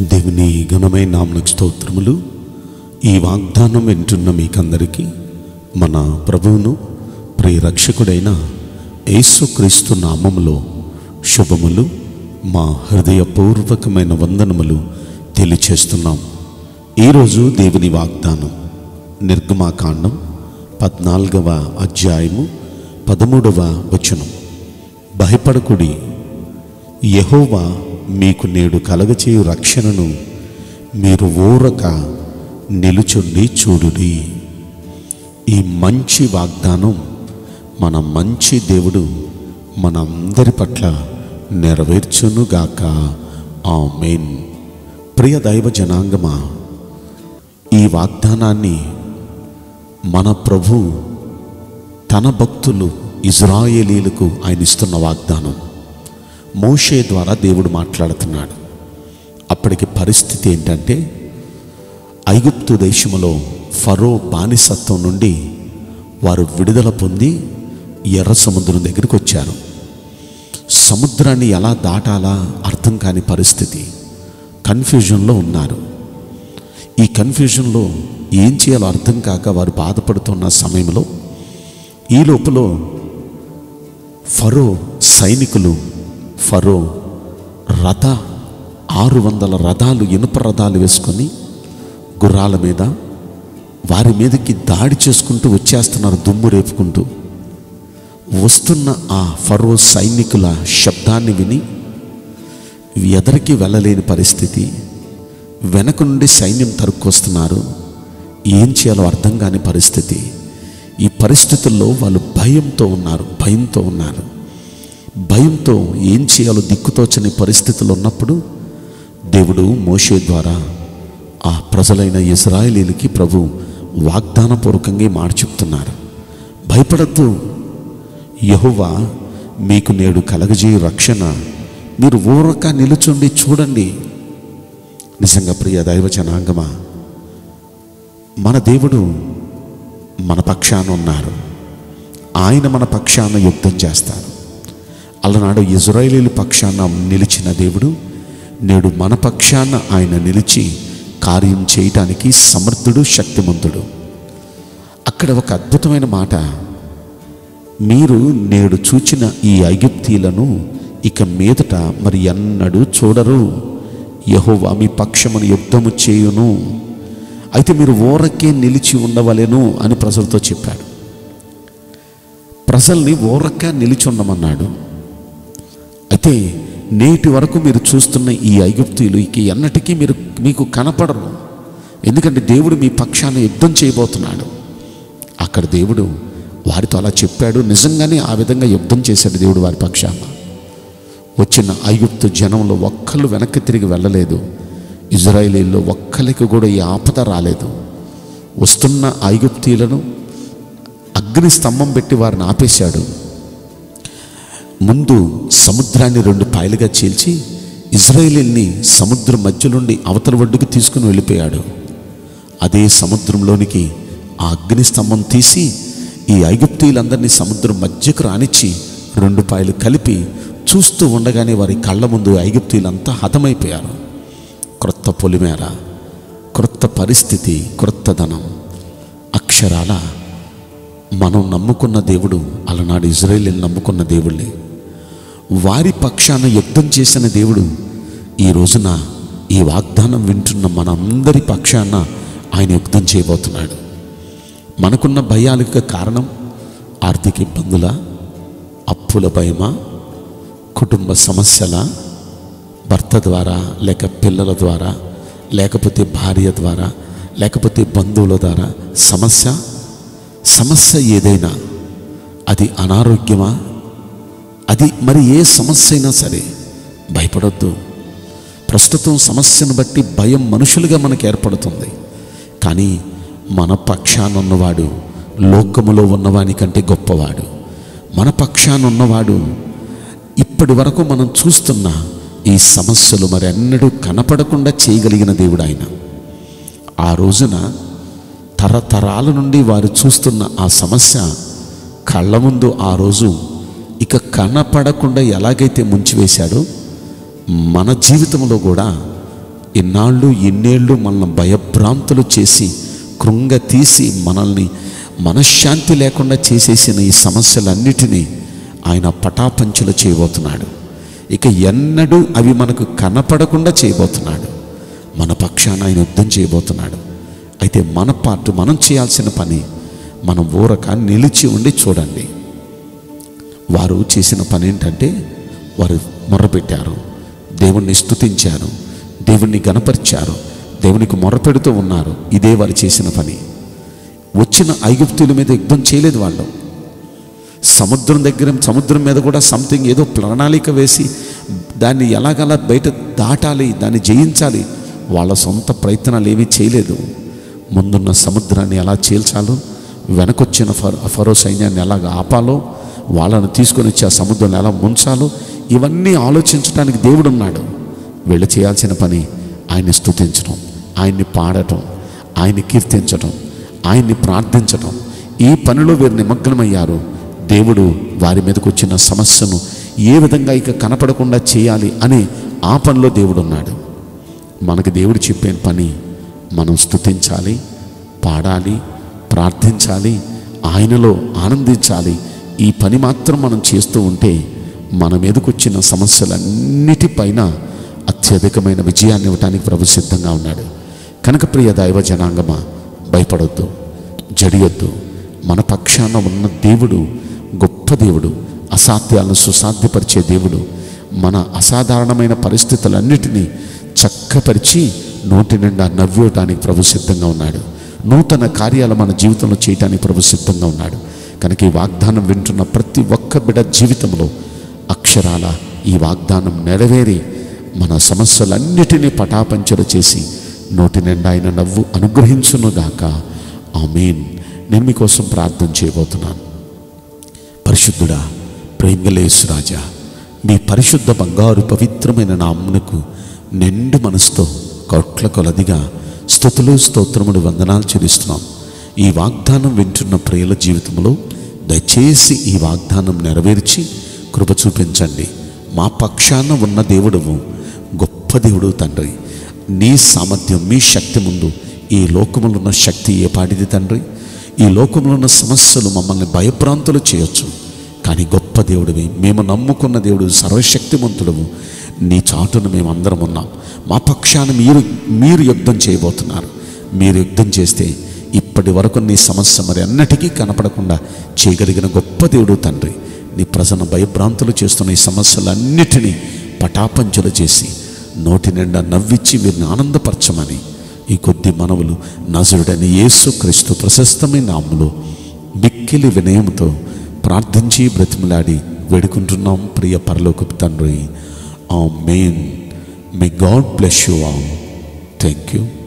దేవుని ఘనమైన నామకు స్తోత్రములు ఈ వాగ్దానం వింటున్న మీకందరికీ మన ప్రభువును ప్రియరక్షకుడైన యేసుక్రీస్తు నామములో శుభములు మా హృదయపూర్వకమైన వందనములు తెలియచేస్తున్నాం ఈరోజు దేవుని వాగ్దానం నిర్గమాకాండం పద్నాలుగవ అధ్యాయము పదమూడవ వచనం భయపడకుడి యహోవా మీకు నేడు కలగచేయు రక్షణను మీరు ఊరక నిలుచుండి చూడుడి ఈ మంచి వాగ్దానం మన మంచి దేవుడు మనందరి పట్ల నెరవేర్చునుగాక ఆమేన్ ప్రియ దైవ జనాంగమా ఈ వాగ్దానాన్ని మన ప్రభు తన భక్తులు ఇజ్రాయేలీలకు ఆయన ఇస్తున్న వాగ్దానం మోషే ద్వారా దేవుడు మాట్లాడుతున్నాడు అప్పటికి పరిస్థితి ఏంటంటే ఐగుప్తు దేశములో ఫరో బానిసత్వం నుండి వారు విడుదల పొంది ఎర్ర సముద్రం దగ్గరికి వచ్చారు సముద్రాన్ని ఎలా దాటాలా అర్థం కాని పరిస్థితి కన్ఫ్యూజన్లో ఉన్నారు ఈ కన్ఫ్యూజన్లో ఏం చేయాలో అర్థం కాక వారు బాధపడుతున్న సమయంలో ఈ లోపల ఫరో సైనికులు ఫరో రథ ఆరు వందల రథాలు ఇనుప రథాలు వేసుకొని గుర్రాల మీద వారి మీదకి దాడి చేసుకుంటూ వచ్చేస్తున్నారు దుమ్ము రేపుకుంటూ వస్తున్న ఆ ఫరో సైనికుల శబ్దాన్ని విని ఎదరికి వెళ్ళలేని పరిస్థితి వెనక నుండి సైన్యం తరుక్కొస్తున్నారు ఏం చేయాలో అర్థం కాని పరిస్థితి ఈ పరిస్థితుల్లో వాళ్ళు భయంతో ఉన్నారు భయంతో ఉన్నారు భయంతో ఏం చేయాలో దిక్కుతోచని పరిస్థితులు ఉన్నప్పుడు దేవుడు మోషే ద్వారా ఆ ప్రజలైన ఇజ్రాయేలీలకి ప్రభు వాగ్దానపూర్వకంగా ఈ మాట చెప్తున్నారు భయపడద్దు యహోవా మీకు నేడు కలగజేయ రక్షణ మీరు ఊరక నిలుచుండి చూడండి నిజంగా ప్రియ దైవ జనాంగమా మన దేవుడు మన పక్షాన ఉన్నారు ఆయన మన పక్షాన యుద్ధం చేస్తారు అలనాడు ఇజ్రాయేలీల పక్షాన నిలిచిన దేవుడు నేడు మన పక్షాన ఆయన నిలిచి కార్యం చేయటానికి సమర్థుడు శక్తిమంతుడు అక్కడ ఒక అద్భుతమైన మాట మీరు నేడు చూచిన ఈ ఐగుప్తీలను ఇక మీదట మరి ఎన్నడూ చూడరు యహోవా మీ పక్షమును యుద్ధము చేయును అయితే మీరు ఊరకే నిలిచి ఉండవలెను అని ప్రజలతో చెప్పాడు ప్రజల్ని ఊరక నిలిచి ఉండమన్నాడు అయితే నేటి వరకు మీరు చూస్తున్న ఈ ఐగుప్తీయులు ఇక ఎన్నటికీ మీరు మీకు కనపడరు ఎందుకంటే దేవుడు మీ పక్షాన యుద్ధం చేయబోతున్నాడు అక్కడ దేవుడు వారితో అలా చెప్పాడు నిజంగానే ఆ విధంగా యుద్ధం చేశాడు దేవుడు వారి పక్షాన వచ్చిన ఐగుప్తు జనంలో ఒక్కళ్ళు వెనక్కి తిరిగి వెళ్ళలేదు ఇజ్రాయేలీల్లో ఒక్కరికి కూడా ఈ ఆపద రాలేదు వస్తున్న ఐగుప్తీయులను అగ్ని స్తంభం పెట్టి వారిని ఆపేశాడు ముందు సముద్రాన్ని రెండు పాయలుగా చీల్చి ఇజ్రాయేలీల్ని సముద్రం మధ్య నుండి అవతల ఒడ్డుకు తీసుకుని వెళ్ళిపోయాడు అదే సముద్రంలోనికి ఆ అగ్ని స్తంభం తీసి ఈ ఐగుప్తీయులందరినీ సముద్రం మధ్యకు రానిచ్చి రెండు పాయలు కలిపి చూస్తూ ఉండగానే వారి కళ్ళ ముందు ఐగుప్తీయులంతా హతమైపోయారు క్రొత్త పొలిమేర క్రొత్త పరిస్థితి క్రొత్త ధనం అక్షరాల మనం నమ్ముకున్న దేవుడు అలనాడు ఇజ్రాయేలీలు నమ్ముకున్న దేవుళ్ళే వారి పక్షాన యుద్ధం చేసిన దేవుడు ఈ రోజున ఈ వాగ్దానం వింటున్న మనందరి పక్షాన ఆయన యుద్ధం చేయబోతున్నాడు మనకున్న భయాలకు కారణం ఆర్థిక ఇబ్బందుల అప్పుల భయమా కుటుంబ సమస్యల భర్త ద్వారా లేక పిల్లల ద్వారా లేకపోతే భార్య ద్వారా లేకపోతే బంధువుల ద్వారా సమస్య సమస్య ఏదైనా అది అనారోగ్యమా అది మరి ఏ సమస్య అయినా సరే భయపడొద్దు ప్రస్తుతం సమస్యను బట్టి భయం మనుషులుగా మనకు ఏర్పడుతుంది కానీ మన పక్షాన ఉన్నవాడు లోకములో ఉన్నవాని కంటే గొప్పవాడు మన పక్షాన ఉన్నవాడు ఇప్పటి వరకు మనం చూస్తున్న ఈ సమస్యలు మరి ఎన్నడూ కనపడకుండా చేయగలిగిన దేవుడు ఆయన ఆ రోజున తరతరాల నుండి వారు చూస్తున్న ఆ సమస్య కళ్ళ ముందు ఆ రోజు ఇక కనపడకుండా ఎలాగైతే ముంచివేశాడో మన జీవితంలో కూడా ఇన్నాళ్ళు ఇన్నేళ్ళు మనల్ని భయభ్రాంతులు చేసి కృంగ తీసి మనల్ని మనశ్శాంతి లేకుండా చేసేసిన ఈ సమస్యలన్నిటినీ ఆయన పటాపంచులు చేయబోతున్నాడు ఇక ఎన్నడూ అవి మనకు కనపడకుండా చేయబోతున్నాడు మన పక్షాన ఆయన యుద్ధం చేయబోతున్నాడు అయితే మన పార్ట్ మనం చేయాల్సిన పని మనం ఊరక నిలిచి ఉండి చూడండి వారు చేసిన పని ఏంటంటే వారు మొర్రపెట్టారు దేవుణ్ణి స్తుతించారు దేవుణ్ణి గనపరిచారు దేవునికి మొర్రపెడుతూ ఉన్నారు ఇదే వారు చేసిన పని వచ్చిన ఐగుప్తుల మీద యుద్ధం చేయలేదు వాళ్ళు సముద్రం దగ్గర సముద్రం మీద కూడా సంథింగ్ ఏదో ప్రణాళిక వేసి దాన్ని ఎలాగలా బయట దాటాలి దాన్ని జయించాలి వాళ్ళ సొంత ప్రయత్నాలు ఏమీ చేయలేదు ముందున్న సముద్రాన్ని ఎలా చీల్చాలో వెనకొచ్చిన ఫర్ ఫరో సైన్యాన్ని ఎలాగ ఆపాలో వాళ్ళను తీసుకొని వచ్చి ఆ సముద్రంలో ఎలా ముంచాలో ఇవన్నీ ఆలోచించడానికి దేవుడు ఉన్నాడు వీళ్ళు చేయాల్సిన పని ఆయన్ని స్తుతించడం ఆయన్ని పాడటం ఆయన్ని కీర్తించడం ఆయన్ని ప్రార్థించడం ఈ పనిలో వీరు నిమగ్నమయ్యారు దేవుడు వారి మీదకు వచ్చిన సమస్యను ఏ విధంగా ఇక కనపడకుండా చేయాలి అని ఆ పనిలో దేవుడు ఉన్నాడు మనకి దేవుడు చెప్పే పని మనం స్తుతించాలి పాడాలి ప్రార్థించాలి ఆయనలో ఆనందించాలి ఈ పని మాత్రం మనం చేస్తూ ఉంటే మన మీదకు వచ్చిన సమస్యలన్నిటిపైన అత్యధికమైన విజయాన్ని ఇవ్వటానికి ప్రభు సిద్ధంగా ఉన్నాడు కనుక ప్రియ దైవ జనాంగమా భయపడొద్దు జడియొద్దు మన పక్షాన ఉన్న దేవుడు గొప్ప దేవుడు అసాధ్యాలను సుసాధ్యపరిచే దేవుడు మన అసాధారణమైన పరిస్థితులన్నిటినీ చక్కపరిచి నోటి నిండా నవ్వేయటానికి ప్రభు సిద్ధంగా ఉన్నాడు నూతన కార్యాలు మన జీవితంలో చేయటానికి ప్రభు సిద్ధంగా ఉన్నాడు కనుక ఈ వాగ్దానం వింటున్న ప్రతి ఒక్క బిడ జీవితంలో అక్షరాల ఈ వాగ్దానం నెరవేరి మన సమస్యలన్నిటినీ పటాపంచలు చేసి నోటి నిండా ఆయన నవ్వు అనుగ్రహించునుగాక ఆమేన్ నేను మీకోసం ప్రార్థన చేయబోతున్నాను పరిశుద్ధుడా ప్రేమలేసు రాజా మీ పరిశుద్ధ బంగారు పవిత్రమైన నామ్మునకు నిండు మనసుతో కోట్ల కొలదిగా స్థుతులు స్తోత్రములు వందనాలు చెల్లిస్తున్నాం ఈ వాగ్దానం వింటున్న ప్రియుల జీవితంలో దయచేసి ఈ వాగ్దానం నెరవేర్చి కృప చూపించండి మా పక్షాన ఉన్న దేవుడవు గొప్ప దేవుడు తండ్రి నీ సామర్థ్యం మీ శక్తి ముందు ఈ లోకములో ఉన్న శక్తి ఏ పాటిది తండ్రి ఈ లోకంలో ఉన్న సమస్యలు మమ్మల్ని భయభ్రాంతులు చేయొచ్చు కానీ గొప్ప దేవుడివి మేము నమ్ముకున్న దేవుడు సర్వశక్తిమంతుడవు నీ చాటును మేము అందరం ఉన్నాం మా పక్షాన మీరు మీరు యుద్ధం చేయబోతున్నారు మీరు యుద్ధం చేస్తే ఇప్పటి వరకు నీ సమస్య మరి అన్నటికీ కనపడకుండా చేయగలిగిన గొప్ప దేవుడు తండ్రి నీ ప్రజలను భయభ్రాంతులు చేస్తున్న ఈ సమస్యలన్నిటినీ పటాపంచలు చేసి నోటి నిండా నవ్విచ్చి వీరిని ఆనందపరచమని ఈ కొద్ది మనవులు నజరుడని యేసు క్రీస్తు ప్రశస్తమైన నామములో మిక్కిలి వినయంతో ప్రార్థించి బ్రతిమలాడి వేడుకుంటున్నాం ప్రియ పరలోకపు తండ్రి ఆ మెయిన్ may God bless you all thank you